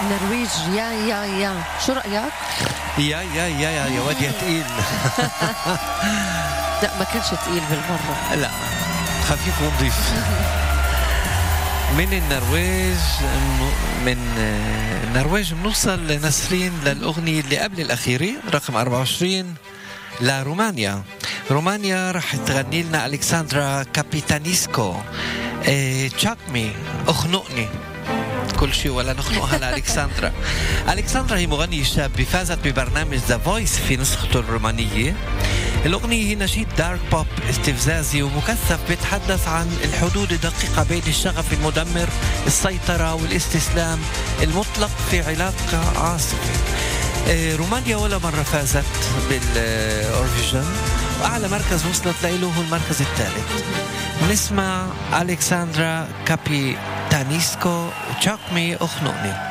النرويج يا يا يا شو رأيك؟ يا يا يا يا يا واد يا تقيل لا ما كانش تقيل بالمرة لا خفيف ونظيف من النرويج من النرويج بنوصل نسرين للأغنية اللي قبل الأخيرة رقم 24 لرومانيا رومانيا رح تغني لنا ألكسندرا كابيتانيسكو إيه تشاكمي اخنقني كل شيء ولا نخنقها لألكسندرا ألكسندرا هي مغنية شابة فازت ببرنامج ذا فويس في نسخته الرومانية الأغنية هي نشيد دارك بوب استفزازي ومكثف بيتحدث عن الحدود الدقيقة بين الشغف المدمر السيطرة والاستسلام المطلق في علاقة عاصفة إيه، رومانيا ولا مرة فازت بالأورفيجن وأعلى مركز وصلت له هو المركز الثالث نسمع ألكسندرا كابي تانيسكو تشاكمي أخنقني